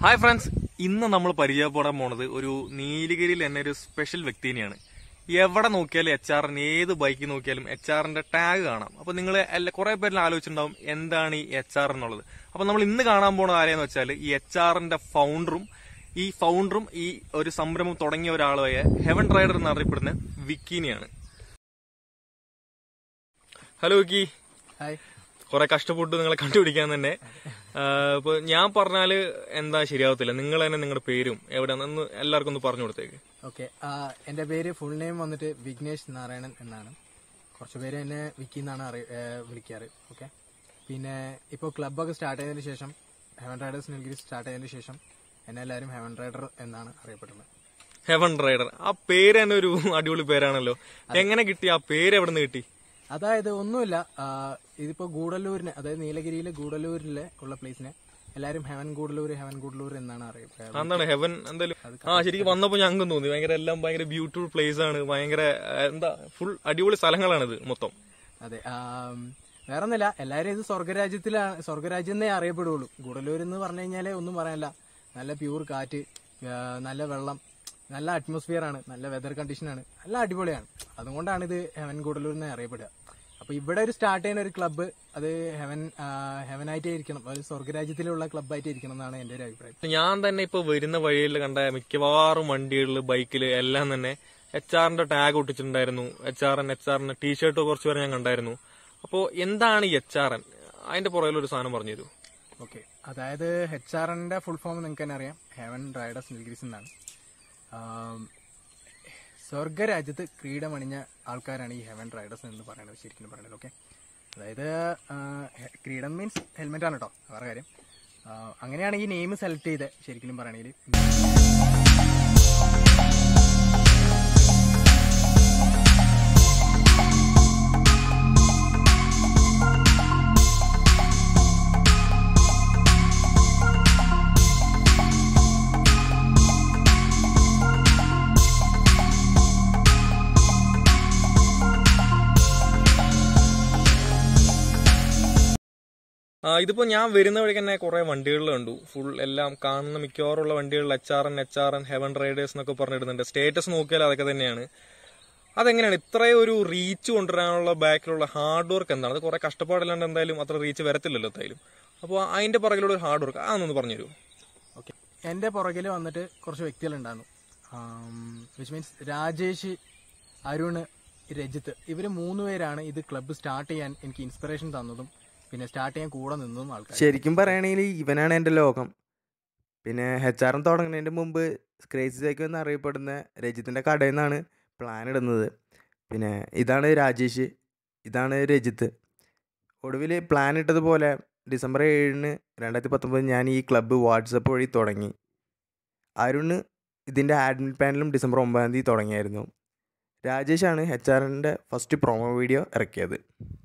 Hi friends ഇന്ന് നമ്മൾ പരിചയപ്പെടാൻ പോണത് ഒരു നീലഗിരിയിൽ തന്നെ ഒരു സ്പെഷ്യൽ വ്യക്തിനെയാണ് എവിടെ നോക്കിയാലും എച്ച് ആറിന് ഏത് ബൈക്ക് നോക്കിയാലും എച്ച് ആറിന്റെ ടാഗ് കാണാം അപ്പൊ നിങ്ങൾ കുറെ പേരിൽ ആലോചിച്ചിട്ടുണ്ടാവും എന്താണ് ഈ എച്ച് ആർ എന്നുള്ളത് അപ്പൊ നമ്മൾ ഇന്ന് കാണാൻ പോണത് ആരെയെന്ന് വെച്ചാൽ ഈ എച്ച് ആറിന്റെ ഫൗണ്ടറും ഈ ഫൗണ്ടറും ഈ ഒരു സംരംഭം തുടങ്ങിയ ഒരാളായ ഹെവൻ റൈഡർ എന്നറിയപ്പെടുന്ന വിക്കീനെയാണ് ഹലോ വിക്കി ഹായ് കുറെ കഷ്ടപ്പെട്ടു നിങ്ങളെ കണ്ടുപിടിക്കാൻ തന്നെ ആഹ് ഇപ്പൊ ഞാൻ പറഞ്ഞാല് എന്താ ശരിയാവത്തില്ല നിങ്ങൾ തന്നെ നിങ്ങളുടെ പേരും എവിടെയാണെന്ന് എല്ലാവർക്കും ഒന്ന് പറഞ്ഞു കൊടുത്തേക്ക് ഓക്കെ എന്റെ പേര് ഫുൾ നെയിം വന്നിട്ട് വിഘ്നേഷ് നാരായണൻ എന്നാണ് കുറച്ച് പേര് എന്നെ വിക്കി എന്നാണ് അറി- ഏ, വിളിക്കാറ് ഓക്കെ പിന്നെ ഇപ്പോൾ ക്ലബ്ബൊക്കെ സ്റ്റാർട്ട് ചെയ്തതിന് ശേഷം ഹെവൻ റൈഡേഴ്സ് നിൽഗിരി സ്റ്റാർട്ട് ചെയ്തതിന് ശേഷം എന്നെ എല്ലാവരും ഹെവൻ റൈഡർ എന്നാണ് അറിയപ്പെടുന്നത് ഹെവൻ റൈഡർ ആ പേര് തന്നെ ഒരു അടിപൊളി പേരാണല്ലോ എങ്ങനെ കിട്ടി ആ പേര് എവിടെ നിന്ന് കിട്ടി അതായത് ഒന്നുമില്ല ആ, ഇതിപ്പോ ഗൂഡല്ലൂരിനെ അതായത് നീലഗിരിയിലെ ഗൂഡല്ലൂരിലെ ഉള്ള പ്ലേസിനെ എല്ലാവരും ഹെവൻ ഗൂഡല്ലൂർ ഹെവൻ ഗൂഡല്ലൂർ എന്നാണ് അറിയപ്പെടുന്നത് എന്താണ് ഹെവൻ എന്തായാലും ആ ശരിക്കും വന്നപ്പോ ഞങ്ങൾക്കും തോന്നി ഭയങ്കര എല്ലാം ഭയങ്കര ബ്യൂട്ടിഫുൾ പ്ലേസ് ആണ് ഭയങ്കര ആ, എന്താ ഫുൾ അടിപൊളി സ്ഥലങ്ങളാണിത് മൊത്തം അതെ ആം, വേറൊന്നുമില്ല എല്ലാവരും ഇത് സ്വർഗരാജ്യത്തിലാണ് സ്വർഗരാജ്യം എന്നേ അറിയപ്പെടുള്ളൂ ഗുഡലൂർ എന്ന് പറഞ്ഞു കഴിഞ്ഞാൽ ഒന്നും പറയാനില്ല നല്ല പ്യൂർ കാറ്റ് ആ, നല്ല വെള്ളം നല്ല അറ്റ്മോസ്ഫിയർ ആണ് നല്ല വെതർ കണ്ടീഷൻ ആണ് നല്ല അടിപൊളിയാണ് അതുകൊണ്ടാണ് ഇത് ഹെവൻ ഗുഡലൂർ എന്ന് അറിയപ്പെടുക അപ്പൊ ഇവിടെ ഒരു സ്റ്റാർട്ട് ചെയ്യുന്ന ഒരു ക്ലബ്ബ് അത് ഹെവൻ ഹെവനായിട്ടേ ഇരിക്കണം ഒരു സ്വർഗരാജ്യത്തിലുള്ള ക്ലബ്ബായിട്ടേ ഇരിക്കണം എന്നാണ് എന്റെ ഒരു അഭിപ്രായം ഞാൻ തന്നെ ഇപ്പൊ വരുന്ന വഴിയിൽ കണ്ട മിക്കവാറും വണ്ടികളിൽ ബൈക്കിൽ എല്ലാം തന്നെ എച്ച് ആറിന്റെ ടാഗ് ഒട്ടിച്ചിട്ടുണ്ടായിരുന്നു എച്ച് ആർ എൻ എച്ച് ആറിന്റെ ടീഷർട്ട് കുറച്ച് പേരെ ഞാൻ കണ്ടായിരുന്നു അപ്പോ എന്താണ് ഈ എച്ച് ആർ എൻ അതിന്റെ പുറകിൽ ഒരു സാധനം പറഞ്ഞു തരൂ ഓക്കെ അതായത് എച്ച് ആർ എൻ്റെ ഫുൾ ഫോം നിങ്ങൾക്ക് തന്നെ അറിയാം ഹെവൻ റൈഡേഴ്സ് നിൽഗ്രീസ് എന്നാണ് ആം, സ്വർഗരാജ്യത്ത് ക്രീഡമണിഞ്ഞ ആൾക്കാരാണ് ഈ ഹെവൻ റൈഡേഴ്സ് എന്ന് പറയുന്നത് ശരിക്കും പറയുന്നത് ഓക്കെ അതായത് ആ, ഹെ- ക്രീഡം മീൻസ് ഹെൽമെറ്റ് ആണ് കേട്ടോ വേറെ കാര്യം ആ, അങ്ങനെയാണ് ഈ നെയിം സെലക്ട് ചെയ്തത് ശരിക്കും പറയണെങ്കിൽ ആ, ഇതിപ്പോ ഞാൻ വരുന്ന വഴിക്ക് തന്നെ കുറെ വണ്ടികളിൽ കണ്ടു ഫുൾ എല്ലാം കാണുന്ന മിക്കവാറുള്ള വണ്ടികളിൽ H R N H R N Heaven Riders എന്നൊക്കെ പറഞ്ഞിടുന്നുണ്ട് സ്റ്റേറ്റസ് നോക്കിയാൽ അതൊക്കെ തന്നെയാണ് അതെങ്ങനെയാണ് ഇത്രയും ഒരു റീച്ച് കൊണ്ടുവരാനുള്ള ബാക്കിലുള്ള ഹാർഡ് വർക്ക് എന്താണ് അത് കുറെ കഷ്ടപ്പാടില്ലാണ്ട് എന്തായാലും അത്ര റീച്ച് വരത്തില്ലല്ലോ എന്തായാലും അപ്പോൾ അതിന്റെ പുറകിലുള്ള ഒരു ഹാർഡ് വർക്ക് അതൊന്ന് പറഞ്ഞു തരൂ ഓക്കെ എൻ്റെ പുറകിൽ വന്നിട്ട് കുറച്ച് വ്യക്തികളുണ്ടായിരുന്നു വിച്ച് മീൻസ് രാജേഷ് അരുൺ രജിത്ത് ഇവർ മൂന്ന് പേരാണ് ഇത് ക്ലബ്ബ് സ്റ്റാർട്ട് ചെയ്യാൻ എനിക്ക് ഇൻസ്പിറേഷൻ തന്നതും പിന്നെ സ്റ്റാർട്ട് ചെയ്യാൻ കൂടെ നിന്നതും ആൾക്കാർ ശരിക്കും പറയുകയാണെങ്കിൽ ഇവനാണ് എൻ്റെ ലോകം പിന്നെ എച്ച് ആർ എം തുടങ്ങുന്നതിൻ്റെ മുമ്പ് ക്രേസി സൈക്കോ എന്നറിയപ്പെടുന്ന രജിത്തിൻ്റെ കടയിൽ നിന്നാണ് പ്ലാൻ ഇടുന്നത് പിന്നെ ഇതാണ് രാജേഷ് ഇതാണ് രജിത്ത് ഒടുവിൽ പ്ലാൻ ഇട്ടതുപോലെ ഡിസംബർ ഏഴിന് രണ്ടായിരത്തി പത്തൊമ്പത് ഞാൻ ഈ ക്ലബ്ബ് വാട്സപ്പ് വഴി തുടങ്ങി അരുണ് ഇതിൻ്റെ ആഡ്മിൻ പാനലും ഡിസംബർ ഒമ്പതാം തീയതി തുടങ്ങിയായിരുന്നു രാജേഷാണ് എച്ച് ആറിൻ്റെ ഫസ്റ്റ് പ്രൊമോ വീഡിയോ ഇറക്കിയത്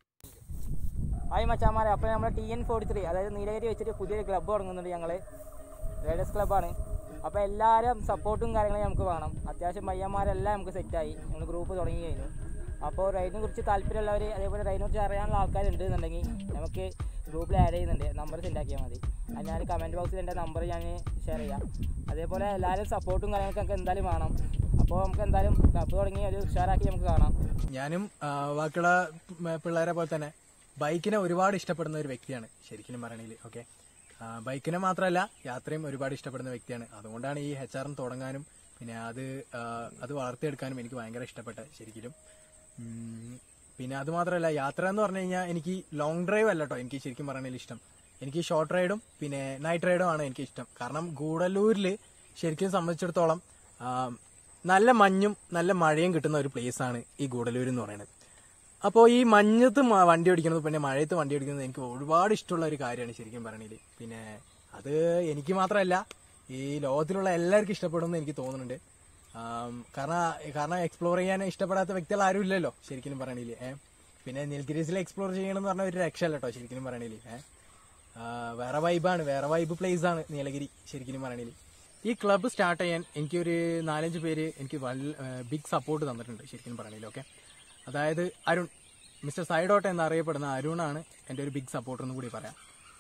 ഹായ് മച്ചാമാരെ അപ്പോൾ നമ്മൾ ടി എൻ ഫോർട്ടി ത്രീ അതായത് നീലഗിരി വെച്ചിട്ട് പുതിയൊരു ക്ലബ്ബ് തുടങ്ങുന്നുണ്ട് ഞങ്ങൾ റൈഡേഴ്സ് ക്ലബ്ബാണ് അപ്പോൾ എല്ലാവരും സപ്പോർട്ടും കാര്യങ്ങളും നമുക്ക് വേണം അത്യാവശ്യം പയ്യന്മാരെല്ലാം നമുക്ക് സെറ്റായി ഞങ്ങൾ ഗ്രൂപ്പ് തുടങ്ങി കഴിഞ്ഞു അപ്പോൾ റൈഡിനെ കുറിച്ച് താല്പര്യമുള്ളവർ അതേപോലെ റൈഡിനെ കുറിച്ച് അറിയാനുള്ള ആൾക്കാരുണ്ട് എന്നുണ്ടെങ്കിൽ നമുക്ക് ഗ്രൂപ്പിൽ ആഡ് ചെയ്യുന്നുണ്ട് നമ്പർ സെൻഡാക്കിയാൽ മതി അത് ഞാൻ കമൻറ്റ് ബോക്സിൽ എൻ്റെ നമ്പർ ഞാൻ ഷെയർ ചെയ്യാം അതേപോലെ എല്ലാവരും സപ്പോർട്ടും കാര്യങ്ങളൊക്കെ നമുക്ക് എന്തായാലും വേണം അപ്പോൾ നമുക്ക് എന്തായാലും ക്ലബ്ബ് തുടങ്ങി ഒരു ഉഷാറാക്കി നമുക്ക് കാണാം ഞാനും ആ, ബാക്കിയുള്ള ഉം, പിള്ളേരെ പോലെ തന്നെ ബൈക്കിനെ ഒരുപാട് ഇഷ്ടപ്പെടുന്ന ഒരു വ്യക്തിയാണ് ശരിക്കും പറയണെങ്കിൽ ഓക്കെ ബൈക്കിനെ മാത്രമല്ല യാത്രയും ഒരുപാട് ഇഷ്ടപ്പെടുന്ന വ്യക്തിയാണ് അതുകൊണ്ടാണ് ഈ എച്ച് ആറും തുടങ്ങാനും പിന്നെ അത് ആ, അത് വളർത്തിയെടുക്കാനും എനിക്ക് ഭയങ്കര ഇഷ്ടപ്പെട്ടത് ശരിക്കും ഉം, പിന്നെ അത് മാത്രമല്ല യാത്ര എന്ന് പറഞ്ഞു കഴിഞ്ഞാൽ എനിക്ക് ലോങ് ഡ്രൈവ് അല്ല കേട്ടോ എനിക്ക് ശരിക്കും പറയണതിൽ ഇഷ്ടം എനിക്ക് ഷോർട്ട് റൈഡും പിന്നെ നൈറ്റ് റൈഡും ആണ് എനിക്ക് ഇഷ്ടം കാരണം ഗൂഡല്ലൂരിൽ ശരിക്കും സംബന്ധിച്ചിടത്തോളം ആ, നല്ല മഞ്ഞും നല്ല മഴയും കിട്ടുന്ന ഒരു പ്ലേസ് ആണ് ഈ ഗൂഡല്ലൂർ എന്ന് പറയുന്നത് അപ്പോൾ ഈ മഞ്ഞത്ത് മ- വണ്ടി ഓടിക്കുന്നത് പിന്നെ മഴയത്ത് വണ്ടി ഓടിക്കുന്നത് എനിക്ക് ഒരുപാട് ഇഷ്ടമുള്ള ഒരു കാര്യമാണ് ശരിക്കും പറയണത് പിന്നെ അത് എനിക്ക് മാത്രമല്ല ഈ ലോകത്തിലുള്ള എല്ലാവർക്കും ഇഷ്ടപ്പെടുമെന്ന് എനിക്ക് തോന്നുന്നുണ്ട് ആം, കാരണം കാരണം എക്സ്പ്ലോർ ചെയ്യാൻ ഇഷ്ടപ്പെടാത്ത വ്യക്തികൾ ആരും ഇല്ലല്ലോ ശരിക്കും പറയണില്ലേ ഏഹ് പിന്നെ നീൽഗിരീസിൽ എക്സ്പ്ലോർ ചെയ്യണം എന്ന് പറഞ്ഞ ഒരു രക്ഷയല്ല കേട്ടോ ശരിക്കും പറയണില്ലേ ഏഹ് വേറെ വൈബാണ് വേറെ വൈബ് പ്ലേസ് ആണ് നീലഗിരി ശരിക്കും പറയണില്ലേ ഈ ക്ലബ്ബ് സ്റ്റാർട്ട് ചെയ്യാൻ എനിക്കൊരു നാലഞ്ച് പേര് എനിക്ക് ബിഗ് സപ്പോർട്ട് തന്നിട്ടുണ്ട് ശരിക്കും പറയണില്ലേ ഓക്കെ അതായത് അരുൺ മിസ്റ്റർ സൈഡോട്ട് എന്നറിയപ്പെടുന്ന അരുണാണ് എൻ്റെ ഒരു ബിഗ് സപ്പോർട്ടർ എന്ന് കൂടി പറയാം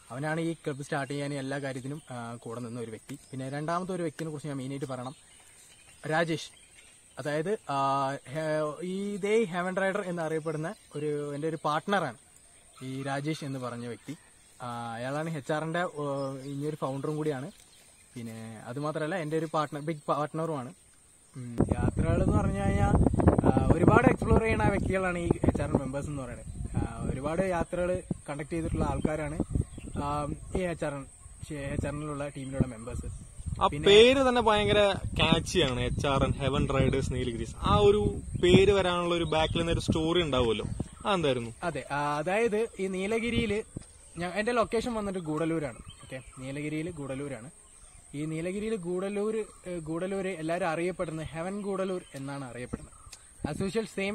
അവനാണ് ഈ ക്ലബ്ബ് സ്റ്റാർട്ട് ചെയ്യാൻ എല്ലാ കാര്യത്തിനും ആ, കൂടെ നിന്ന ഒരു വ്യക്തി പിന്നെ രണ്ടാമത്തെ ഒരു വ്യക്തിനെ കുറിച്ച് ഞാൻ മെയിനായിട്ട് പറയണം രാജേഷ് അതായത് ആ, ഹെ- ഈ ഇതേ ഹെവൻ റൈഡർ എന്നറിയപ്പെടുന്ന ഒരു എൻ്റെ ഒരു പാർട്ട്ണറാണ് ഈ രാജേഷ് എന്ന് പറഞ്ഞ വ്യക്തി ആ, അയാളാണ് എച്ച് ആറിന്റെ ഇനിയൊരു ഫൗണ്ടറും കൂടിയാണ് പിന്നെ അതുമാത്രമല്ല എൻ്റെ ഒരു പാർട്ട്ണർ ബിഗ് പാർട്ട്ണറുമാണ് യാത്രകൾ എന്ന് പറഞ്ഞു കഴിഞ്ഞാൽ ഒരുപാട് എക്സ്പ്ലോർ ചെയ്യുന്ന വ്യക്തികളാണ് ഈ എച്ച് ആർ മെമ്പേഴ്സ് എന്ന് പറയുന്നത് ആ, ഒരുപാട് യാത്രകൾ കണ്ടക്ട് ചെയ്തിട്ടുള്ള ആൾക്കാരാണ് ആ, ഈ എച്ച് ആർ എച്ച് ആറിലുള്ള ടീമിലുള്ള മെമ്പേഴ്സ് ആ പേര് തന്നെ ഭയങ്കര കാച്ചിയാണ് H R N Heaven Riders Nilgiris ആ ഒരു പേര് വരാനുള്ള ഒരു ബാക്കിൽ നിന്ന് ഒരു സ്റ്റോറി ഉണ്ടാവുമല്ലോ അതെന്തായിരുന്നു അതെ ആ, അതായത് ഈ നീലഗിരിയിൽ എന്റെ ലൊക്കേഷൻ വന്നിട്ട് ഗൂഡലൂരാണ് ഓക്കെ നീലഗിരിയിൽ ഗൂഡലൂരാണ് ഈ നീലഗിരിയിൽ ഗൂഡലൂർ ഏഹ്, ഗൂഡലൂര് എല്ലാവരും അറിയപ്പെടുന്നത് ഹെവൻ ഗൂഡലൂർ എന്നാണ് അറിയപ്പെടുന്നത് ആസ് യൂഷ്വൽ സെയിം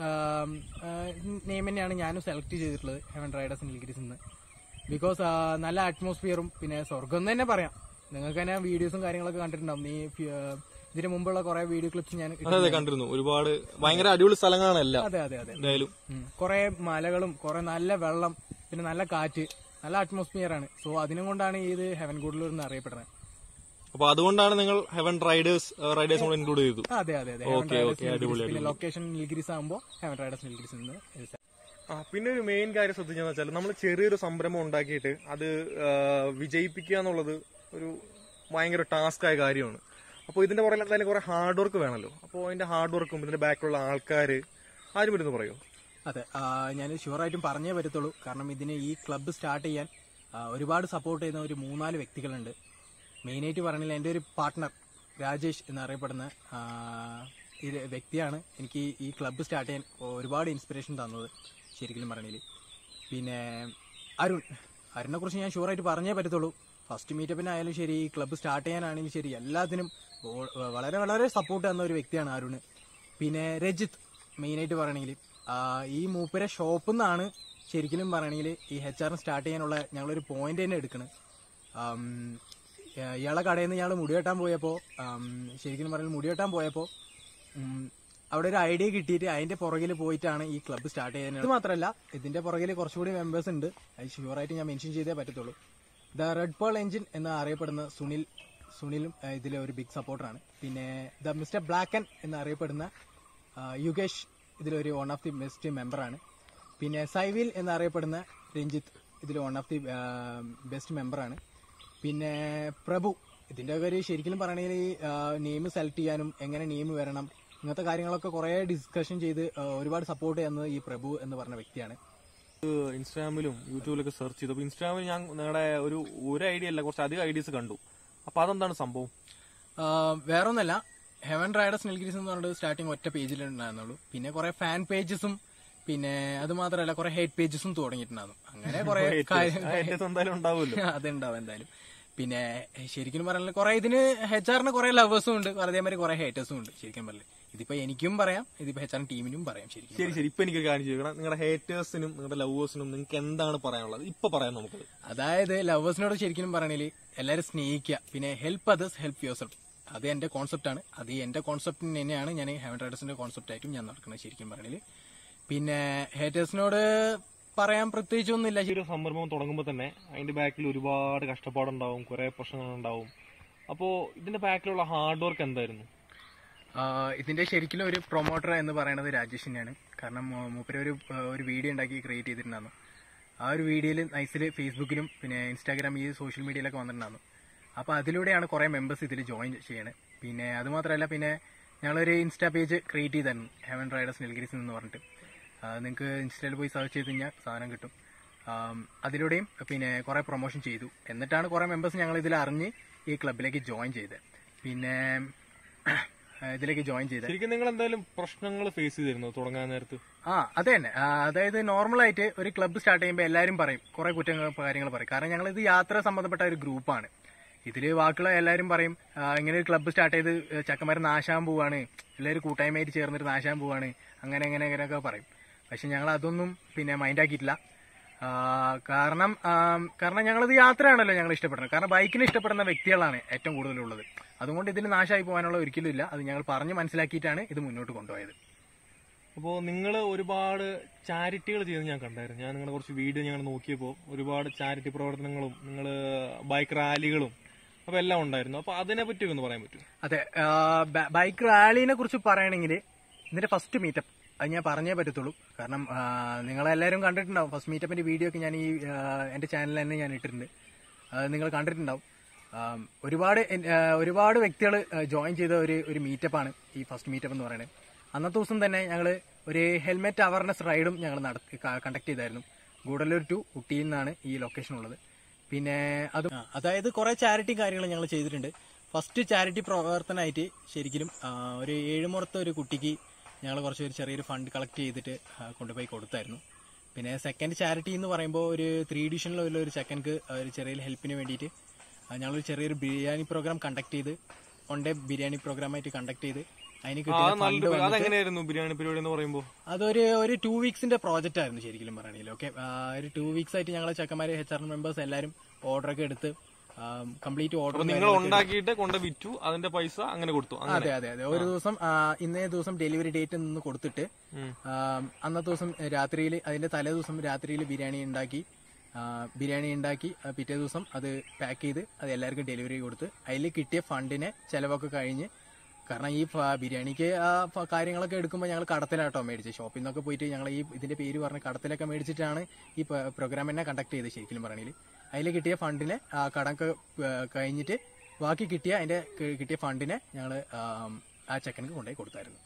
നെയിം തന്നെയാണ് ഞാനും സെലക്ട് ചെയ്തിട്ടുള്ളത് ഹെവൻ റൈഡേഴ്സ് നീലഗിരിസ് നിന്ന് ബിക്കോസ് നല്ല അറ്റ്മോസ്ഫിയറും പിന്നെ സ്വർഗം എന്ന് തന്നെ പറയാം നിങ്ങൾക്ക് തന്നെ വീഡിയോസും കാര്യങ്ങളൊക്കെ കണ്ടിട്ടുണ്ടാവും ഈ ഫി- ഇതിന് മുമ്പുള്ള കുറെ വീഡിയോ ക്ലിപ്സ് ഞാൻ അതെ അതെ കണ്ടിരുന്നു ഒരുപാട് ഭയങ്കര അടിപൊളി സ്ഥലങ്ങളാണ് എല്ലാം അതെ അതെ അതെ എന്തായാലും കുറെ മലകളും കുറെ നല്ല വെള്ളം പിന്നെ നല്ല കാറ്റ് നല്ല അറ്റ്മോസ്ഫിയർ ആണ് സോ അതിനും കൊണ്ടാണ് ഇത് ഹെവൻ ഗുഡലൂർ എന്ന് അറിയപ്പെടുന്നത് അപ്പൊ അതുകൊണ്ടാണ് നിങ്ങൾ ഹെവൻ റൈഡേഴ്സ് റൈഡേഴ്സ് കൂടെ ഇൻക്ലൂഡ് ചെയ്തു ആ, അതെ അതെ അതെ ഓക്കേ, ഓക്കേ, അടിപൊളി, പിന്നെ ലൊക്കേഷൻ നിൽഗിരിസ് ആകുമ്പോൾ ഹെവൻ റൈഡേഴ്സ് നിൽഗിരിസ് നിന്ന് ഇത് ആ പിന്നെ ഒരു മെയിൻ കാര്യം ശ്രദ്ധിച്ചെന്ന് വെച്ചാൽ നമ്മൾ ചെറിയൊരു സംരംഭം ഉണ്ടാക്കിയിട്ട് അത് ആ, വിജയിപ്പിക്കുക എന്നുള്ളത് ഒരു ഭയങ്കര ടാസ്ക് ആയ കാര്യമാണ് അപ്പോൾ ഇതിന്റെ പുറകിൽ എന്തായാലും കുറെ ഹാർഡ് വർക്ക് വേണമല്ലോ അപ്പോൾ അതിന്റെ ഹാർഡ് വർക്കും ഇതിന്റെ ബാക്കിലുള്ള ആൾക്കാർ ആരും വരുന്നു പറയോ അതെ ആ, ഞാൻ ഷുവറായിട്ടും പറഞ്ഞേ പറ്റത്തുള്ളൂ കാരണം ഇതിന് ഈ ക്ലബ്ബ് സ്റ്റാർട്ട് ചെയ്യാൻ ആ, ഒരുപാട് സപ്പോർട്ട് ചെയ്യുന്ന ഒരു മൂന്നാല് വ്യക്തികളുണ്ട് മെയിനായിട്ട് പറഞ്ഞില്ല എൻ്റെ ഒരു പാർട്ട്ണർ രാജേഷ് എന്നറിയപ്പെടുന്ന ആ, ഇത് വ്യക്തിയാണ് എനിക്ക് ഈ ക്ലബ്ബ് സ്റ്റാർട്ട് ചെയ്യാൻ ഒരുപാട് ഇൻസ്പിറേഷൻ തന്നത് ശരിക്കും പറഞ്ഞില്ല പിന്നെ അരുൺ അരുണിനെ കുറിച്ച് ഞാൻ ഷുവറായിട്ട് പറഞ്ഞേ പറ്റത്തുള്ളൂ ഫസ്റ്റ് മീറ്റപ്പിനായാലും ശരി ഈ ക്ലബ്ബ് സ്റ്റാർട്ട് ചെയ്യാനാണെങ്കിലും ശരി എല്ലാത്തിനും ഓ- വളരെ വളരെ സപ്പോർട്ട് തന്ന ഒരു വ്യക്തിയാണ് അരുണ് പിന്നെ രജിത്ത് മെയിനായിട്ട് പറയണമെങ്കിൽ ഈ മൂപ്പരെ ഷോപ്പിൽ നിന്നാണ് ശരിക്കും പറയണമെങ്കിൽ ഈ എച്ച് ആർ സ്റ്റാർട്ട് ചെയ്യാനുള്ള ഞങ്ങളൊരു പോയിന്റ് തന്നെ എടുക്കണ് ആം, ഏഹ് ഇയാളെ കടയിൽ നിന്ന് ഞങ്ങൾ മുടിവെട്ടാൻ പോയപ്പോൾ ശരിക്കും പറഞ്ഞാൽ മുടിവെട്ടാൻ പോയപ്പോൾ അവിടെ ഒരു ഐഡിയ കിട്ടിയിട്ട് അതിന്റെ പുറകിൽ പോയിട്ടാണ് ഈ ക്ലബ്ബ് സ്റ്റാർട്ട് ചെയ്യുന്നത് ഇത് മാത്രമല്ല ഇതിന്റെ പുറകിൽ കുറച്ചുകൂടി മെമ്പേഴ്സ് ഉണ്ട് അത് ഷുവറായിട്ട് ഞാൻ മെൻഷൻ ചെയ്തേ പറ്റത്തുള്ളൂ ദ റെഡ് പേൾ എഞ്ചിൻ എന്ന് അറിയപ്പെടുന്ന സുനിൽ സുനിലും ഏഹ് ഇതിലെ ഒരു ബിഗ് സപ്പോർട്ടറാണ് പിന്നെ ദ മിസ്റ്റർ ബ്ലാക്കൻ എന്ന് അറിയപ്പെടുന്ന ആ, യുഗേഷ് ഇതിലൊരു വൺ ഓഫ് ദി ബെസ്റ്റ് മെമ്പറാണ് പിന്നെ സൈവിൽ എന്നറിയപ്പെടുന്ന രഞ്ജിത്ത് ഇതിൽ വൺ ഓഫ് ദി ബെസ്റ്റ് മെമ്പറാണ് പിന്നെ പ്രഭു ഇതിന്റെ ഒക്കെ ഒരു ശരിക്കും പറയണെങ്കിൽ നെയിം സെലക്ട് ചെയ്യാനും എങ്ങനെ നെയിം വരണം ഇങ്ങനത്തെ കാര്യങ്ങളൊക്കെ കുറെ ഡിസ്കഷൻ ചെയ്ത് ആ, ഒരുപാട് സപ്പോർട്ട് ചെയ്യുന്നത് ഈ പ്രഭു എന്ന് പറഞ്ഞ വ്യക്തിയാണ് ഇൻസ്റ്റാഗ്രാമിലും യൂട്യൂബിലൊക്കെ സെർച്ച് ചെയ്തു അപ്പൊ ഇൻസ്റ്റാഗ്രാമിൽ ഞാൻ നിങ്ങളുടെ ഒരു ഒരു ഐഡിയ അല്ല കുറച്ച് അധികം ഐഡിയസ് കണ്ടു അപ്പൊ അതെന്താണ് സംഭവം ആ, വേറൊന്നല്ല ഹെവൻ റൈഡേഴ്സ് നെൽഗിരീസ് എന്ന് പറഞ്ഞിട്ട് സ്റ്റാർട്ടിങ് ഒറ്റ പേജിൽ ഉണ്ടായിരുന്നുള്ളൂ പിന്നെ കുറെ ഫാൻ പേജസും പിന്നെ അത് മാത്രമല്ല കുറെ ഹേറ്റ് പേജസും തുടങ്ങിയിട്ടുണ്ടായിരുന്നു അങ്ങനെ കുറെ Haters എന്തായാലും ഉണ്ടാവുമല്ലോ അതുണ്ടാവും എന്തായാലും പിന്നെ ശരിക്കും പറഞ്ഞാൽ കുറെ ഇതിന് എച്ച് ആറിന് കുറെ ലവേഴ്സും ഉണ്ട് അതേമാതിരി കുറെ ഹേറ്റേഴ്സും ഉണ്ട് ശരിക്കും പറഞ്ഞാൽ ഇതിപ്പോ എനിക്കും പറയാം ഇതിപ്പോ എച്ച് ആർ ടീമിനും പറയാം ശരിക്കും ശരി ശരി ഇപ്പൊ എനിക്ക് ഒരു കാര്യം ചോദിക്കണം നിങ്ങളുടെ ഹേറ്റേഴ്സിനും നിങ്ങളുടെ ലവേഴ്സിനും നിങ്ങൾക്ക് എന്താണ് പറയാനുള്ളത് ഇപ്പൊ പറയാം നമുക്ക് അതായത് ലവേഴ്സിനോട് ശരിക്കും പറയണില് എല്ലാവരും സ്നേഹിക്കുക പിന്നെ help others help yourself അത് എന്റെ കോൺസെപ്റ്റ് ആണ് അത് എന്റെ കോൺസെപ്റ്റ് തന്നെയാണ് ഞാൻ ഹെവൻ റൈഡേഴ്സിന്റെ കോൺസെപ്റ്റ് ആയിട്ടും ഞാൻ നടക്കുന്നത് ശരിക്കും പറയണില് പിന്നെ ഹേറ്റേഴ്സിനോട് പറയാൻ പ്രത്യേകിച്ചൊന്നുമില്ല ഈ ഒരു സംരംഭം തുടങ്ങുമ്പോൾ തന്നെ അതിന്റെ ബാക്കിൽ ഒരുപാട് കഷ്ടപ്പാടുണ്ടാവും കുറെ പ്രശ്നങ്ങളുണ്ടാവും അപ്പോ ഇതിന്റെ ബാക്കിലുള്ള ഹാർഡ് വർക്ക് എന്തായിരുന്നു ആഹ് ഇതിന്റെ ശരിക്കും ഒരു പ്രൊമോട്ടർ എന്ന് പറയുന്നത് രാജേഷ് തന്നെയാണ് കാരണം മൂ- മൂപ്പര് ഒരു ആഹ് ഒരു വീഡിയോ ഉണ്ടാക്കി ക്രിയേറ്റ് ചെയ്തിട്ടുണ്ടായിരുന്നു ആ ഒരു വീഡിയോയിൽ നൈസിൽ ഫേസ്ബുക്കിലും പിന്നെ ഇൻസ്റ്റാഗ്രാം ഈ സോഷ്യൽ മീഡിയയിലൊക്കെ വന്നിട്ടുണ്ടായിരുന്നു അപ്പോൾ അതിലൂടെയാണ് കുറേ മെമ്പേഴ്സ് ഇതിൽ ജോയിൻ ചെയ്യണത് പിന്നെ അത് മാത്രമല്ല പിന്നെ ഞങ്ങളൊരു ഇൻസ്റ്റാ പേജ് ക്രിയേറ്റ് ചെയ്തായിരുന്നു ഹെവൻ റൈഡേഴ്സ് നെൽഗിരിസ് എന്ന് പറഞ്ഞിട്ട് നിങ്ങൾക്ക് ഇൻസ്റ്റയിൽ പോയി സെർച്ച് ചെയ്ത് കഴിഞ്ഞാൽ സാധനം കിട്ടും ആം, അതിലൂടെയും പിന്നെ കുറേ പ്രൊമോഷൻ ചെയ്തു എന്നിട്ടാണ് കുറേ മെമ്പേഴ്സ് ഞങ്ങൾ ഇതിൽ അറിഞ്ഞ് ഈ ക്ലബിലേക്ക് ജോയിൻ ചെയ്തത് പിന്നെ ഇതിലേക്ക് ജോയിൻ ചെയ്തത് ശരിക്കും നിങ്ങൾ എന്തായാലും പ്രശ്നങ്ങൾ ഫേസ് ചെയ്തിരുന്നു തുടങ്ങാൻ നേരത്ത് ആ അത് തന്നെ ആ, അതായത് നോർമലായിട്ട് ഒരു ക്ലബ്ബ് സ്റ്റാർട്ട് ചെയ്യുമ്പോൾ എല്ലാവരും പറയും കുറെ കുറ്റങ്ങൾ കാര്യങ്ങൾ പറയും കാരണം ഞങ്ങൾ ഇത് യാത്ര സംബന്ധപ്പെട്ട ഒരു ഗ്രൂപ്പാണ് ഇതില് ബാക്കിയുള്ള എല്ലാവരും പറയും ആ, ഇങ്ങനെ ഒരു ക്ലബ്ബ് സ്റ്റാർട്ട് ചെയ്ത് ചക്കന്മാർ നാശാൻ പോവാണ് എല്ലാവരും കൂട്ടായ്മയായിട്ട് ചേർന്നിട്ട് നാശാൻ പോവാണ് അങ്ങനെ അങ്ങനെ അങ്ങനെയൊക്കെ പറയും പക്ഷെ ഞങ്ങൾ അതൊന്നും പിന്നെ മൈൻഡ് ആക്കിയിട്ടില്ല ആ, കാരണം ആ, കാരണം ഞങ്ങളത് യാത്രയാണല്ലോ ഞങ്ങൾ ഇഷ്ടപ്പെടുന്നത് കാരണം ബൈക്കിനെ ഇഷ്ടപ്പെടുന്ന വ്യക്തികളാണ് ഏറ്റവും കൂടുതലുള്ളത് അതുകൊണ്ട് ഇതിന് നാശമായി പോകാനുള്ള ഒരിക്കലും ഇല്ല അത് ഞങ്ങൾ പറഞ്ഞ് മനസ്സിലാക്കിയിട്ടാണ് ഇത് മുന്നോട്ട് കൊണ്ടുപോയത് അപ്പോൾ നിങ്ങൾ ഒരുപാട് ചാരിറ്റികൾ ചെയ്യുന്നത് ഞാൻ കണ്ടായിരുന്നു ഞാൻ നിങ്ങളുടെ കുറച്ച് വീഡിയോ ഞങ്ങൾ നോക്കിയപ്പോൾ ഒരുപാട് ചാരിറ്റി പ്രവർത്തനങ്ങളും നിങ്ങൾ ബൈക്ക് റാലികളും അപ്പോൾ എല്ലാം ഉണ്ടായിരുന്നു അപ്പോൾ അതിനെ പറ്റി ഒന്ന് പറയാൻ പറ്റും അതെ ബൈക്ക് റാലിനെ കുറിച്ച് പറയുകയാണെങ്കിൽ ഇതിന്റെ ഫസ്റ്റ് മീറ്റപ്പ് അത് ഞാൻ പറഞ്ഞേ പറ്റത്തുള്ളൂ കാരണം ആ, നിങ്ങളെല്ലാവരും കണ്ടിട്ടുണ്ടാവും ഫസ്റ്റ് മീറ്റപ്പിന്റെ വീഡിയോ ഒക്കെ ഞാൻ ഈ ആ, എന്റെ ചാനലിൽ തന്നെ ഞാൻ ഇട്ടിട്ടുണ്ട് അത് നിങ്ങൾ കണ്ടിട്ടുണ്ടാവും ആ, ഒരുപാട് എൻ- ആ, ഒരുപാട് വ്യക്തികൾ ജോയിൻ ചെയ്ത ഒരു ഒരു മീറ്റപ്പാണ് ഈ ഫസ്റ്റ് മീറ്റപ്പ് എന്ന് പറയുന്നത് അന്നത്തെ ദിവസം തന്നെ ഞങ്ങൾ ഒരു ഹെൽമെറ്റ് അവയർനെസ് റൈഡും ഞങ്ങൾ നടത്തി കണ്ടക്ട് ചെയ്തായിരുന്നു ഗൂഡല്ലൂർ ടു ഊട്ടിയിൽ നിന്നാണ് ഈ ലൊക്കേഷൻ ഉള്ളത് പിന്നെ അത് അതായത് കുറെ ചാരിറ്റി കാര്യങ്ങൾ ഞങ്ങൾ ചെയ്തിട്ടുണ്ട് ഫസ്റ്റ് ചാരിറ്റി പ്രവർത്തനമായിട്ട് ശരിക്കും ആ, ഒരു ഏഴുമുറത്തെ ഒരു കുട്ടിക്ക് ഞങ്ങൾ കുറച്ച് ഒരു ചെറിയൊരു ഫണ്ട് കളക്ട് ചെയ്തിട്ട് ആ, കൊണ്ടുപോയി കൊടുത്തായിരുന്നു പിന്നെ സെക്കൻഡ് ചാരിറ്റി എന്ന് പറയുമ്പോൾ ഒരു ത്രീ ഡിവിഷനിലുള്ള ഒരു സെക്കൻഡ് ഒരു ചെറിയ ഹെൽപ്പിന് വേണ്ടിയിട്ട് ആ, ഞങ്ങളൊരു ചെറിയൊരു ബിരിയാണി പ്രോഗ്രാം കണ്ടക്ട് ചെയ്ത് വൺ ഡേ ബിരിയാണി പ്രോഗ്രാമായിട്ട് കണ്ടക്ട് ചെയ്ത് അതിന് ആ കിട്ടിയ ഫണ്ട് നല്ലൊരു വന്നിട്ട് അതെങ്ങനെയായിരുന്നു ബിരിയാണി പരിപാടി എന്ന് പറയുമ്പോൾ അതൊരു ഒരു ടു വീക്സിന്റെ പ്രോജക്റ്റ് ആയിരുന്നു ശരിക്കും പറയുകയാണെങ്കിൽ ഓക്കെ ഒരു ടു വീക്സ് ആയിട്ട് ഞങ്ങളെ ചെക്കന്മാര് എച്ച് ആർ മെമ്പേഴ്സ് എല്ലാവരും ഓർഡർ ഒക്കെ എടുത്ത് കംപ്ലീറ്റ് ഓർഡർ അപ്പൊ നിങ്ങൾ ഉണ്ടാക്കിയിട്ട് കൊണ്ട് വിറ്റു അതിന്റെ പൈസ അങ്ങനെ കൊടുത്തു അങ്ങനെ അതെ അതെ അതെ ഒരു ദിവസം ആ, ഇന്നേ ദിവസം ഡെലിവറി ഡേറ്റ് നിന്ന് കൊടുത്തിട്ട് ആ, അന്നത്തെ ദിവസം രാത്രിയിൽ അതിന്റെ തലേ ദിവസം രാത്രിയിൽ ബിരിയാണി ഉണ്ടാക്കി ആ, ബിരിയാണി ഉണ്ടാക്കി ആ, പിറ്റേ ദിവസം അത് പാക്ക് ചെയ്ത് അത് എല്ലാവർക്കും ഡെലിവറി കൊടുത്ത് അതിൽ കിട്ടിയ ഫണ്ടിനെ ചെലവൊക്കെ കഴിഞ്ഞ് കാരണം ഈ ഫ- ബിരിയാണിക്ക് ആ ഫ- കാര്യങ്ങളൊക്കെ എടുക്കുമ്പോൾ ഞങ്ങൾ കടത്തിലാട്ടോ മേടിച്ചത് ഷോപ്പിൽ നിന്നൊക്കെ പോയിട്ട് ഞങ്ങൾ ഈ ഇതിന്റെ പേര് പറഞ്ഞ് കടത്തിലൊക്കെ മേടിച്ചിട്ടാണ് ഈ പ്രോഗ്രാം തന്നെ കണ്ടക്ട് ചെയ്തത് ശരിക്കും പറയണെങ്കിൽ അതിൽ കിട്ടിയ ഫണ്ടിനെ ആ കടമൊക്കെ ആ, കഴിഞ്ഞിട്ട് ബാക്കി കിട്ടിയ അതിന്റെ കി- കിട്ടിയ ഫണ്ടിനെ ഞങ്ങൾ ആ ചെക്കൻക്ക് കൊണ്ടുപോയി കൊടുത്തായിരുന്നു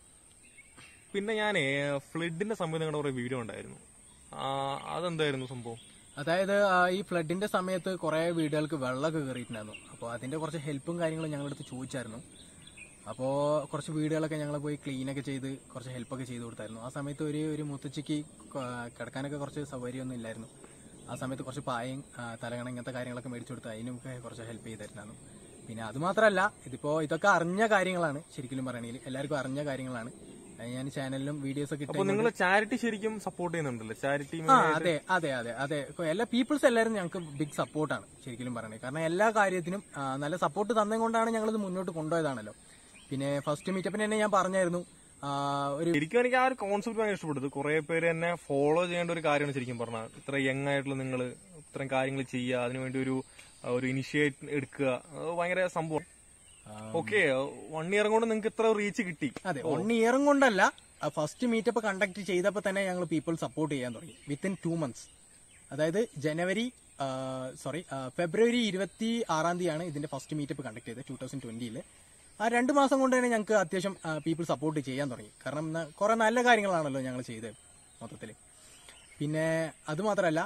പിന്നെ ഞാനേ ഫ്ലഡിന്റെ സമയത്ത് നിങ്ങളുടെ കുറെ വീഡിയോ ഉണ്ടായിരുന്നു ആ, അതെന്തായിരുന്നു സംഭവം അതായത് ആ, ഈ ഫ്ലഡിന്റെ സമയത്ത് കുറെ വീടുകൾക്ക് വെള്ളമൊക്കെ കയറിയിട്ടുണ്ടായിരുന്നു അപ്പോൾ അതിന്റെ കുറച്ച് ഹെൽപ്പും കാര്യങ്ങളും ഞങ്ങളടുത്ത് ചോദിച്ചായിരുന്നു അപ്പോൾ കുറച്ച് വീടുകളൊക്കെ ഞങ്ങൾ പോയി ക്ലീൻ ഒക്കെ ചെയ്ത് കുറച്ച് ഹെൽപ്പൊക്കെ ചെയ്ത് കൊടുത്തായിരുന്നു ആ സമയത്ത് ഒരു ഒരു മുത്തച്ഛിക്ക് ക- കിടക്കാനൊക്കെ കുറച്ച് സൗകര്യമൊന്നും ഇല്ലായിരുന്നു ആ സമയത്ത് കുറച്ച് പായയും ആ, തലകണ ഇങ്ങനത്തെ കാര്യങ്ങളൊക്കെ മേടിച്ചു കൊടുത്ത് അതിനൊക്കെ കുറച്ച് ഹെൽപ്പ് ചെയ്തിട്ടുണ്ടായിരുന്നു പിന്നെ അത് മാത്രമല്ല ഇതിപ്പോ ഇതൊക്കെ അറിഞ്ഞ കാര്യങ്ങളാണ് ശരിക്കും പറയണെങ്കിൽ എല്ലാവർക്കും അറിഞ്ഞ കാര്യങ്ങളാണ് അത് ഞാൻ ചാനലിലും വീഡിയോസ് ഒക്കെ അപ്പൊ ഇട്ട് നിങ്ങൾ ചാരിറ്റി ശരിക്കും സപ്പോർട്ട് ചെയ്യുന്നുണ്ടല്ലോ ചാരിറ്റി ആ അതെ അതെ അതെ അതെ ഇപ്പൊ എല്ലാ പീപ്പിൾസ് എല്ലാവരും ഞങ്ങൾക്ക് ബിഗ് സപ്പോർട്ടാണ് ശരിക്കും പറയണത് കാരണം എല്ലാ കാര്യത്തിനും ആ, നല്ല സപ്പോർട്ട് തന്നെ കൊണ്ടാണ് ഞങ്ങൾ ഇത് മുന്നോട്ട് കൊണ്ടുപോയതാണല്ലോ പിന്നെ ഫസ്റ്റ് മീറ്റപ്പിന് തന്നെ ഞാൻ പറഞ്ഞായിരുന്നു ആ, ഒരു ശരിക്കും എനിക്ക് ആ ഒരു കോൺസെപ്റ്റ് ഭയങ്കര ഇഷ്ടപ്പെട്ടത് കുറെ പേര് എന്നെ ഫോളോ ചെയ്യേണ്ട ഒരു കാര്യമാണ് ശരിക്കും പറഞ്ഞാൽ ഇത്ര യങ് ആയിട്ടുള്ള നിങ്ങൾ ഇത്രയും കാര്യങ്ങൾ ചെയ്യുക അതിനുവേണ്ടി ഒരു ഒരു ഇനിഷ്യേറ്റ് എടുക്കുക അത് ഭയങ്കര സംഭവം ഓക്കെ വൺ ഇയർ കൊണ്ട് നിങ്ങൾക്ക് ഇത്ര റീച്ച് കിട്ടി അതെ വൺ ഇയറും കൊണ്ടല്ല ഫസ്റ്റ് മീറ്റപ്പ് കണ്ടക്ട് ചെയ്തപ്പോൾ തന്നെ ഞങ്ങൾ പീപ്പിൾ സപ്പോർട്ട് ചെയ്യാൻ തുടങ്ങി വിത്തിൻ ടു മന്ത്സ് അതായത് ജനുവരി സോറി ഫെബ്രുവരി ഇരുപത്തി ആറാം തീയതിയാണ് ഇതിന്റെ ഫസ്റ്റ് മീറ്റപ്പ് കണ്ടക്ട് ചെയ്തത് ടൂ തൗസൻഡ് ട്വന്റിയിൽ ആ രണ്ട് മാസം കൊണ്ട് തന്നെ ഞങ്ങൾക്ക് അത്യാവശ്യം പീപ്പിൾ സപ്പോർട്ട് ചെയ്യാൻ തുടങ്ങി കാരണം ന- കുറെ നല്ല കാര്യങ്ങളാണല്ലോ ഞങ്ങൾ ചെയ്തത് മൊത്തത്തിൽ പിന്നെ അത് മാത്രമല്ല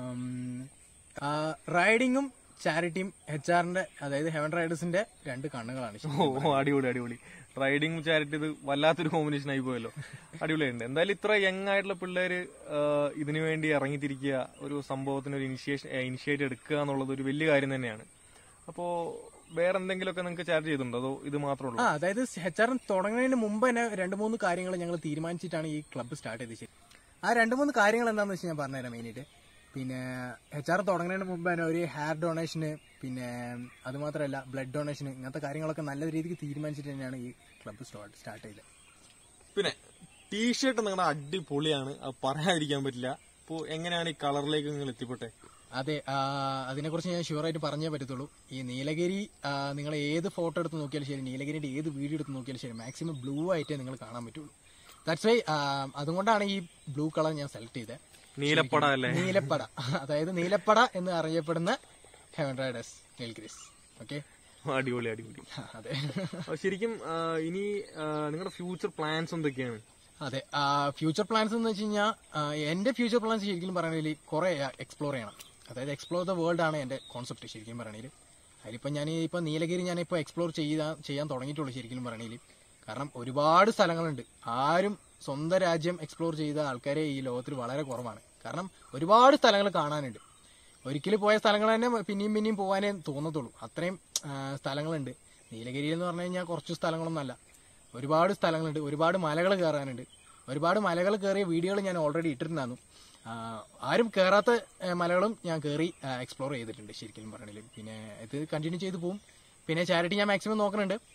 റൈഡിങ്ങും ചാരിറ്റിയും എച്ച് ആറിന്റെ അതായത് ഹെവൻ റൈഡേഴ്സിന്റെ രണ്ട് കണ്ണുകളാണ് ശരിക്കും. ഓ അടിപൊളി അടിപൊളി റൈഡിങ് ചാരിറ്റി ഇത് വല്ലാത്തൊരു കോമ്പിനേഷൻ ആയി പോയല്ലോ അടിപൊളിയുണ്ട് എന്തായാലും ഇത്ര യങ് ആയിട്ടുള്ള പിള്ളേര് ആഹ്, ഇതിനു വേണ്ടി ഇറങ്ങിത്തിരിക്കുക ഒരു സംഭവത്തിന് ഒരു ഇനിഷ്യേഷൻ ഇനിഷ്യേറ്റ് എടുക്കുക എന്നുള്ളത് ഒരു വലിയ കാര്യം തന്നെയാണ് അപ്പോ വേറെ എന്തെങ്കിലുമൊക്കെ നിങ്ങൾക്ക് ചാർജ് ചെയ്തിട്ടുണ്ടോ അതോ ഇത് മാത്രമേ ഉള്ളൂ ആ അതായത് എച്ച് ആർ തുടങ്ങുന്നതിന് മുമ്പ് തന്നെ രണ്ട് മൂന്ന് കാര്യങ്ങൾ ഞങ്ങൾ തീരുമാനിച്ചിട്ടാണ് ഈ ക്ലബ്ബ് സ്റ്റാർട്ട് ചെയ്തത് ശരി ആ രണ്ട് മൂന്ന് കാര്യങ്ങൾ എന്താണെന്ന് വെച്ചാൽ ഞാൻ പറഞ്ഞുതരാം മെയിനായിട്ട് പിന്നെ എച്ച് ആർ തുടങ്ങുന്നതിന് മുമ്പ് തന്നെ ഒരു ഹെയർ ഡൊണേഷന് പിന്നെ അത് മാത്രമല്ല ബ്ലഡ് ഡൊണേഷന് ഇങ്ങനത്തെ കാര്യങ്ങളൊക്കെ നല്ല രീതിക്ക് തീരുമാനിച്ചിട്ട് തന്നെയാണ് ഈ ക്ലബ്ബ് സ്റ്റാർട്ട് ചെയ്തത് പിന്നെ ടീഷർട്ട് നിങ്ങളുടെ അടിപൊളിയാണ് അത് പറയാതിരിക്കാൻ പറ്റില്ല അപ്പോ എങ്ങനെയാണ് ഈ കളറിലേക്ക് നിങ്ങൾ എത്തിപ്പെട്ടെ അതെ ആ, അതിനെക്കുറിച്ച് ഞാൻ ഷുവറായിട്ട് പറഞ്ഞേ പറ്റത്തുള്ളൂ ഈ നീലഗിരി നിങ്ങൾ ഏത് ഫോട്ടോ എടുത്ത് നോക്കിയാലും ശരി നീലഗിരിയുടെ ഏത് വീഡിയോ എടുത്ത് നോക്കിയാലും ശരി മാക്സിമം ബ്ലൂ ആയിട്ടേ നിങ്ങൾ കാണാൻ പറ്റുള്ളൂ ദാറ്റ്സ് വൈ അതുകൊണ്ടാണ് ഈ ബ്ലൂ കളർ ഞാൻ സെലക്ട് ചെയ്തത് നീലപ്പട അല്ലേ നീലപ്പട അതായത് നീലപ്പട എന്ന് അറിയപ്പെടുന്ന ഹെവൻ റൈഡേഴ്സ് നീൽഗ്രീസ് ഓക്കെ അടിപൊളി അടിപൊളി അതെ അപ്പൊ ശരിക്കും ആഹ്, ഇനി ആഹ്, നിങ്ങളുടെ ഫ്യൂച്ചർ പ്ലാൻസ് എന്തൊക്കെയാണ് അതെ ഫ്യൂച്ചർ പ്ലാൻസ് എന്ന് വെച്ച് കഴിഞ്ഞാൽ എന്റെ ഫ്യൂച്ചർ പ്ലാൻസ് ശരിക്കും പറയണെങ്കിൽ കുറെ എക്സ്പ്ലോർ ചെയ്യണം അതായത് എക്സ്പ്ലോർ ദ വേൾഡ് ആണ് എന്റെ കോൺസെപ്റ്റ് ശരിക്കും പറയണെങ്കിൽ അതിലിപ്പോ ഞാൻ ഇപ്പൊ നീലഗിരി ഞാൻ ഇപ്പൊ എക്സ്പ്ലോർ ചെയ്യാൻ ചെയ്യാൻ തുടങ്ങിയിട്ടുള്ളൂ ശരിക്കും പറയണെങ്കിൽ കാരണം ഒരുപാട് സ്ഥലങ്ങളുണ്ട് ആരും സ്വന്തം രാജ്യം എക്സ്പ്ലോർ ചെയ്ത ആൾക്കാരെ ഈ ലോകത്തിൽ വളരെ കുറവാണ് കാരണം ഒരുപാട് സ്ഥലങ്ങൾ കാണാനുണ്ട് ഒരിക്കൽ പോയ സ്ഥലങ്ങൾ തന്നെ പിന്നെയും പിന്നെയും പോകാനേ തോന്നത്തുള്ളൂ അത്രയും ആ, സ്ഥലങ്ങളുണ്ട് നീലഗിരിയിൽ എന്ന് പറഞ്ഞു കഴിഞ്ഞാൽ കുറച്ച് സ്ഥലങ്ങളൊന്നുമല്ല ഒരുപാട് സ്ഥലങ്ങളുണ്ട് ഒരുപാട് മലകൾ കയറാനുണ്ട് ഒരുപാട് മലകൾ കയറിയ വീഡിയോകൾ ഞാൻ ഓൾറെഡി ഇട്ടിട്ടുണ്ടായിരുന്നു ആ, ആരും കയറാത്ത ആ, മലകളും ഞാൻ കയറി എക്സ്പ്ലോർ ചെയ്തിട്ടുണ്ട് ശരിക്കും പറഞ്ഞാൽ പിന്നെ ഇത് കണ്ടിന്യൂ ചെയ്ത് പോകും പിന്നെ ചാരിറ്റി ഞാൻ മാക്സിമം നോക്കുന്നുണ്ട്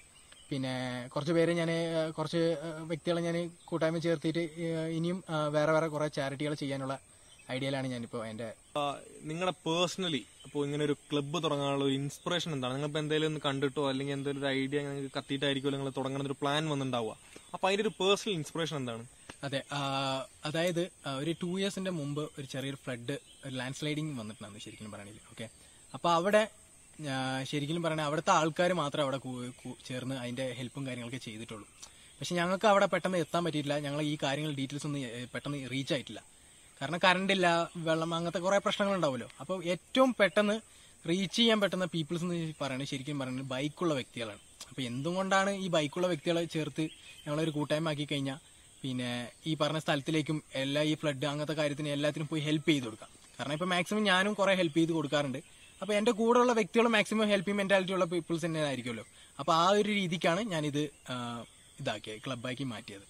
പിന്നെ കുറച്ച് പേര് ഞാൻ കുറച്ച് ഏഹ്, വ്യക്തികളെ ഞാൻ കൂട്ടായ്മ ചേർത്തിട്ട് ഏഹ്, ഇനിയും ഏഹ്, വേറെ വേറെ കുറെ ചാരിറ്റികൾ ചെയ്യാനുള്ള ഐഡിയയിലാണ് ഞാനിപ്പോൾ എൻ്റെ നിങ്ങളുടെ പേഴ്സണലി അപ്പോൾ ഇങ്ങനെ ഒരു ക്ലബ്ബ് തുടങ്ങാനുള്ള ഒരു ഇൻസ്പിറേഷൻ എന്താണ് നിങ്ങളിപ്പോൾ എന്തെങ്കിലും ഒന്ന് കണ്ടിട്ടോ അല്ലെങ്കിൽ എന്തെങ്കിലും ഒരു ഐഡിയ നിങ്ങൾക്ക് കത്തിയിട്ടായിരിക്കും നിങ്ങൾ തുടങ്ങുന്ന ഒരു പ്ലാൻ വന്നിട്ടുണ്ടാവുക അപ്പോൾ അതിന്റെ ഒരു പേഴ്സണൽ ഇൻസ്പിറേഷൻ എന്താണ് അതെ ആ, അതായത് ആ, ഒരു ടു ഇയേഴ്സിന്റെ മുമ്പ് ഒരു ചെറിയൊരു ഫ്ലഡ് ഒരു ലാൻഡ് സ്ലൈഡിങ് വന്നിട്ടുണ്ടായിരുന്നു ശരിക്കും പറയുകയാണെങ്കിൽ ഓക്കെ അപ്പൊ അവിടെ ആ, ശരിക്കും പറയുകയാണെങ്കിൽ അവിടുത്തെ ആൾക്കാർ മാത്രമേ അവിടെ കൂ- കൂ- ചേർന്ന് അതിന്റെ ഹെൽപ്പും കാര്യങ്ങളൊക്കെ ചെയ്തിട്ടുള്ളൂ പക്ഷെ ഞങ്ങൾക്ക് അവിടെ പെട്ടെന്ന് എത്താൻ പറ്റിയിട്ടില്ല ഞങ്ങൾ ഈ കാര്യങ്ങൾ ഡീറ്റെയിൽസ് ഒന്നും ഏ, പെട്ടെന്ന് റീച്ച് ആയിട്ടില്ല കാരണം കറണ്ട് ഇല്ല വെള്ളം അങ്ങനത്തെ കുറെ പ്രശ്നങ്ങൾ ഉണ്ടാവുമല്ലോ അപ്പോൾ ഏറ്റവും പെട്ടെന്ന് റീച്ച് ചെയ്യാൻ പറ്റുന്ന പീപ്പിൾസ് എന്ന് പറയുന്നത് ശരിക്കും പറയുന്നത് ബൈക്കുള്ള വ്യക്തികളാണ് അപ്പൊ എന്തുകൊണ്ടാണ് ഈ ബൈക്കുള്ള വ്യക്തികളെ ചേർത്ത് ഞങ്ങളൊരു കൂട്ടായ്മ ആക്കി കഴിഞ്ഞാൽ പിന്നെ ഈ പറഞ്ഞ സ്ഥലത്തിലേക്കും എല്ലാ ഈ ഫ്ലഡ് അങ്ങനത്തെ കാര്യത്തിന് എല്ലാത്തിനും പോയി ഹെൽപ്പ് ചെയ്ത് കൊടുക്കാം കാരണം ഇപ്പൊ മാക്സിമം ഞാനും കുറെ ഹെൽപ്പ് ചെയ്ത് കൊടുക്കാറുണ്ട് അപ്പൊ എന്റെ കൂടെയുള്ള വ്യക്തികൾ മാക്സിമം ഹെൽപ്പിംഗ് മെന്റാലിറ്റി ഉള്ള പീപ്പിൾസ് തന്നെ ആയിരിക്കുമല്ലോ അപ്പൊ ആ ഒരു രീതിക്കാണ് ഞാനിത് ആ, ഇതാക്കിയത് ക്ലബാക്കി മാറ്റിയത്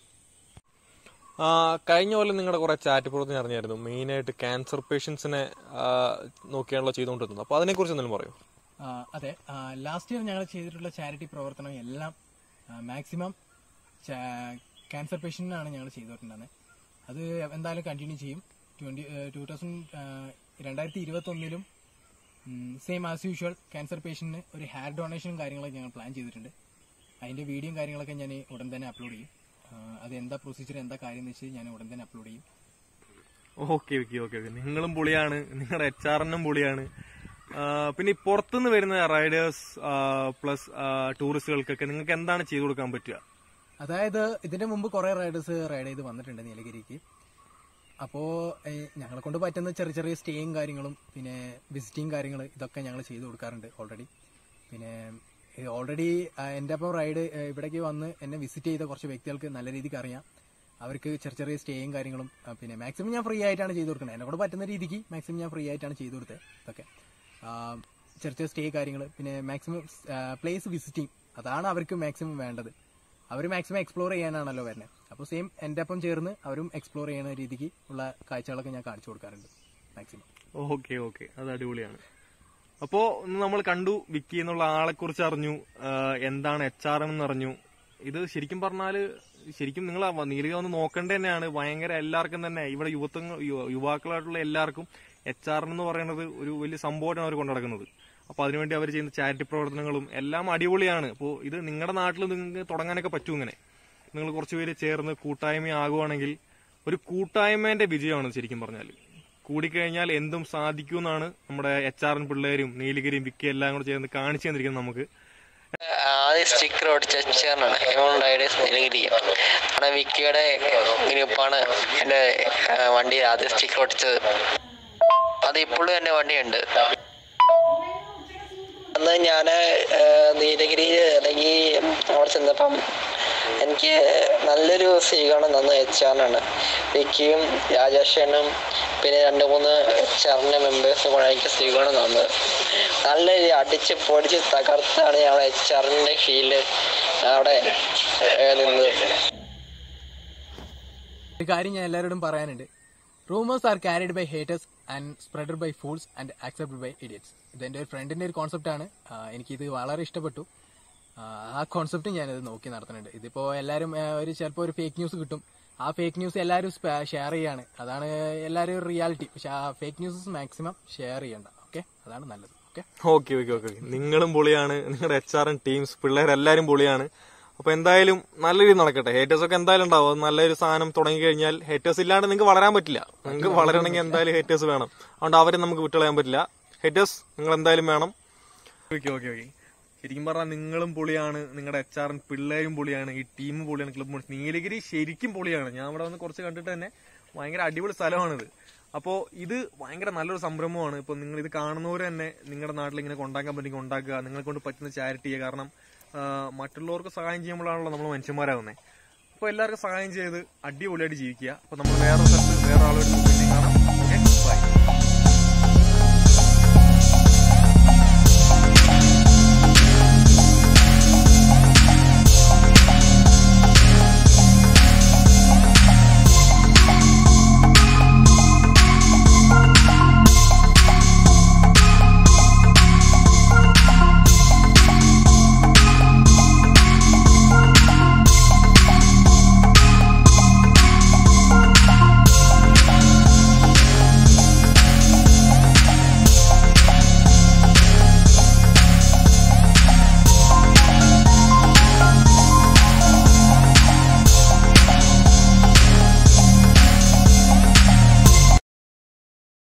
ആ, കഴിഞ്ഞ കൊല്ലം നിങ്ങളുടെ കുറെ ചാറ്റ് പ്രവർത്തനം അറിഞ്ഞായിരുന്നു മെയിനായിട്ട് ക്യാൻസർ പേഷ്യൻസിനെ നോക്കിയാണല്ലോ ചെയ്തുകൊണ്ടിരുന്നത് അപ്പോൾ അതിനെക്കുറിച്ച് എന്തെങ്കിലും പറയൂ ആ, അതെ ലാസ്റ്റ് ഇയർ ഞങ്ങൾ ചെയ്തിട്ടുള്ള ചാരിറ്റി പ്രവർത്തനം എല്ലാം മാക്സിമം ക്യാൻസർ പേഷ്യന്റിനാണ് ഞങ്ങൾ ചെയ്തിട്ടുണ്ടായിരുന്നത് അത് എന്തായാലും കണ്ടിന്യൂ ചെയ്യും ട്വന്റി ടൂ തൗസൻഡ് രണ്ടായിരത്തി ഇരുപത്തി ഒന്നിലും സെയിം ആസ് യൂഷ്വൽ ക്യാൻസർ പേഷ്യന്റിന് ഒരു ഹെയർ ഡൊണേഷനും കാര്യങ്ങളൊക്കെ ഞങ്ങൾ പ്ലാൻ ചെയ്തിട്ടുണ്ട് അതിന്റെ വീഡിയോയും കാര്യങ്ങളൊക്കെ ഞാൻ ഉടൻ തന്നെ അപ്ലോഡ് ചെയ്യും ആ, അത് എന്താ പ്രൊസീജിയർ എന്താ കാര്യം എന്ന് വെച്ച് ഞാൻ ഉടൻ തന്നെ അപ്ലോഡ് ചെയ്യും ഓക്കെ ഓക്കെ ഓക്കെ ഓക്കെ നിങ്ങളും പൊളിയാണ് നിങ്ങളുടെ എച്ച് ആർ എന്നും പൊളിയാണ് ആ, പിന്നെ ഈ പുറത്തുനിന്ന് വരുന്ന റൈഡേഴ്സ് പ്ലസ് ടൂറിസ്റ്റുകൾക്കൊക്കെ നിങ്ങൾക്ക് എന്താണ് ചെയ്തു കൊടുക്കാൻ പറ്റുക അതായത് ഇതിന്റെ മുമ്പ് കുറെ റൈഡേഴ്സ് റൈഡ് ചെയ്ത് വന്നിട്ടുണ്ട് നീലഗിരിക്ക് അപ്പോ ഏഹ്, ഞങ്ങളെ കൊണ്ട് പറ്റുന്ന ചെറിയ ചെറിയ സ്റ്റേയും കാര്യങ്ങളും പിന്നെ വിസിറ്റിംഗ് കാര്യങ്ങൾ ഇതൊക്കെ ഞങ്ങൾ ചെയ്തു കൊടുക്കാറുണ്ട് ഓൾറെഡി പിന്നെ ഓൾറെഡി എൻ്റെ ഒപ്പം റൈഡ് ഏഹ്, ഇവിടേക്ക് വന്ന് എന്നെ വിസിറ്റ് ചെയ്ത കുറച്ച് വ്യക്തികൾക്ക് നല്ല രീതിക്ക് അറിയാം അവർക്ക് ചെറിയ ചെറിയ സ്റ്റേയും കാര്യങ്ങളും ആ, പിന്നെ മാക്സിമം ഞാൻ ഫ്രീ ആയിട്ടാണ് ചെയ്തു കൊടുക്കുന്നത് എന്നെ കൊണ്ട് പറ്റുന്ന രീതിക്ക് മാക്സിമം ഞാൻ ഫ്രീ ആയിട്ടാണ് ചെയ്തു കൊടുത്തത് ഇതൊക്കെ ആ, ചെറിയ ചെറിയ സ്റ്റേ കാര്യങ്ങൾ പിന്നെ മാക്സിമം പ്ലേസ് വിസിറ്റിംഗ് അതാണ് അവർക്ക് മാക്സിമം വേണ്ടത് അവർ മാക്സിമം എക്സ്പ്ലോർ ചെയ്യാനാണല്ലോ വരുന്നത് അപ്പോൾ സെയിം എൻ്റെ ഒപ്പം ചേർന്ന് അവരും എക്സ്പ്ലോർ ചെയ്യുന്ന രീതിക്ക് ഉള്ള കാഴ്ചകളൊക്കെ ഞാൻ കാണിച്ചു കൊടുക്കാറുണ്ട് മാക്സിമം ഓക്കെ ഓക്കെ അത് അടിപൊളിയാണ് അപ്പോ ഇന്ന് നമ്മൾ കണ്ടു വിക്കി എന്നുള്ള ആളെ കുറിച്ച് അറിഞ്ഞു ആ, എന്താണ് എച്ച് ആർ എം എന്ന് അറിഞ്ഞു ഇത് ശരിക്കും പറഞ്ഞാല് ശരിക്കും നിങ്ങൾ നീലിക ഒന്ന് നോക്കേണ്ട തന്നെയാണ് ഭയങ്കര എല്ലാവർക്കും തന്നെ ഇവിടെ യുവത്വങ്ങൾ യു- യുവാക്കളായിട്ടുള്ള എല്ലാവർക്കും എച്ച് ആർ എന്ന് പറയുന്നത് ഒരു വലിയ സംഭവമാണ് അവർ കൊണ്ടു നടക്കുന്നത് അപ്പൊ അതിനുവേണ്ടി അവർ ചെയ്യുന്ന ചാരിറ്റി പ്രവർത്തനങ്ങളും എല്ലാം അടിപൊളിയാണ് അപ്പോൾ ഇത് നിങ്ങളുടെ നാട്ടിൽ നിങ്ങൾക്ക് തുടങ്ങാനൊക്കെ പറ്റും ഇങ്ങനെ നിങ്ങൾ കുറച്ചുപേര് ചേർന്ന് കൂട്ടായ്മ ആകുവാണെങ്കിൽ ഒരു കൂട്ടായ്മേന്റെ വിജയമാണ് ഇത് ശരിക്കും പറഞ്ഞാൽ കൂടിക്കഴിഞ്ഞാൽ എന്തും സാധിക്കുമെന്നാണ് നമ്മുടെ എച്ച് ആർ എൻ പിള്ളേരും നീലഗിരിയും വിക്കി എല്ലാം കൂടെ ചേർന്ന് കാണിച്ചു തന്നിരിക്കുന്നത് നമുക്ക് ആദ്യം സ്റ്റിക്കർ ഒട്ടിച്ച ചേർന്നാണ് എമൗണ്ട് റൈഡേഴ്സ് നീലഗിരി നമ്മുടെ വിക്കിയുടെ ഗ്രൂപ്പാണ് എൻ്റെ വണ്ടിയിൽ ആദ്യം സ്റ്റിക്കർ ഒട്ടിച്ചത് അത് ഇപ്പോഴും എൻ്റെ വണ്ടിയുണ്ട് അന്ന് ഞാൻ നീലഗിരി ഇറങ്ങി അവിടെ ചെന്നപ്പം എനിക്ക് നല്ലൊരു സ്വീകരണം തന്നു എച്ച് ആറിനാണ് വിക്കിയും രാജേഷനും പിന്നെ രണ്ട് മൂന്ന് എച്ച് ആറിൻ്റെ മെമ്പേഴ്സും കൂടെ എനിക്ക് സ്വീകരണം തന്നത് നല്ല രീതി അടിച്ച് പൊടിച്ച് തകർത്താണ് ഞങ്ങൾ എച്ച് ആറിൻ്റെ കീഴിൽ അവിടെ ഏ, നിന്നത് ഒരു കാര്യം ഞാൻ എല്ലാവരോടും പറയാനുണ്ട് rumours are carried by haters and spreaded by fools and accepted by idiots ഇതെന്റെ ഒരു ഫ്രണ്ടിന്റെ ഒരു കോൺസെപ്റ്റ് ആണ് ആ, എനിക്കിത് വളരെ ഇഷ്ടപ്പെട്ടു ആ, ആ കോൺസെപ്റ്റ് ഞാനിത് നോക്കി നടത്തുന്നുണ്ട് ഇതിപ്പോ എല്ലാവരും ആ, ഒരു ചിലപ്പോൾ ഒരു ഫേക്ക് ന്യൂസ് കിട്ടും ആ ഫേക്ക് ന്യൂസ് എല്ലാവരും ഷെയർ ചെയ്യാണ് അതാണ് എല്ലാവരും റിയാലിറ്റി പക്ഷെ ആ ഫേക്ക് ന്യൂസസ് മാക്സിമം ഷെയർ ചെയ്യണ്ട ഓക്കെ അതാണ് നല്ലത് ഓക്കെ ഓക്കെ ഓക്കെ ഓക്കെ നിങ്ങളും പൊളിയാണ് നിങ്ങളുടെ എച്ച് ആർ എൻ ടീംസ് പിള്ളേരെല്ലാരും പൊളിയാണ് അപ്പൊ എന്തായാലും നല്ല രീതിയിൽ നടക്കട്ടെ ഹേറ്റേഴ്സ് ഒക്കെ എന്തായാലും ഉണ്ടാവും അത് നല്ലൊരു സാധനം തുടങ്ങി കഴിഞ്ഞാൽ ഹേറ്റേഴ്സ് ഇല്ലാണ്ട് നിങ്ങൾക്ക് വളരാൻ പറ്റില്ല നിങ്ങൾക്ക് വളരണമെങ്കിൽ എന്തായാലും ഹേറ്റേഴ്സ് വേണം അതുകൊണ്ട് അവരെ നമുക്ക് വിട്ടുകളയാൻ പറ്റില്ല ഹേറ്റേഴ്സ് നിങ്ങൾ എന്തായാലും വേണം ഓക്കെ ഓക്കെ ഓക്കെ ശരിക്കും പറഞ്ഞാൽ നിങ്ങളും പൊളിയാണ് നിങ്ങളുടെ എച്ച് ആർ എൻ പിള്ളേരും പൊളിയാണ് ഈ ടീം പൊളിയാണ് ക്ലബ് നീലഗിരി ശരിക്കും പൊളിയാണ് ഞാൻ ഇവിടെ വന്ന് കുറച്ച് കണ്ടിട്ട് തന്നെ ഭയങ്കര അടിപൊളി സ്ഥലമാണിത് അപ്പോൾ ഇത് ഭയങ്കര നല്ലൊരു സംരംഭമാണ് ഇപ്പോൾ നിങ്ങൾ ഇത് കാണുന്നവർ തന്നെ നിങ്ങളുടെ നാട്ടിൽ ഇങ്ങനെ കൊണ്ടാക്കാൻ പറ്റുമെങ്കിൽ ഉണ്ടാക്കുക നിങ്ങളെ കൊണ്ട് പറ്റുന്ന ചാരിറ്റി ചെയ്യുക കാരണം ആ, മറ്റുള്ളവർക്ക് സഹായം ചെയ്യുമ്പോഴാണല്ലോ നമ്മൾ മനുഷ്യന്മാരാകുന്നത് അപ്പോൾ എല്ലാവർക്കും സഹായം ചെയ്ത് അടിപൊളിയായിട്ട് ജീവിക്കുക അപ്പോൾ നമ്മൾ വേറെ സ്ഥലത്ത് വേറെ ആളുകൾ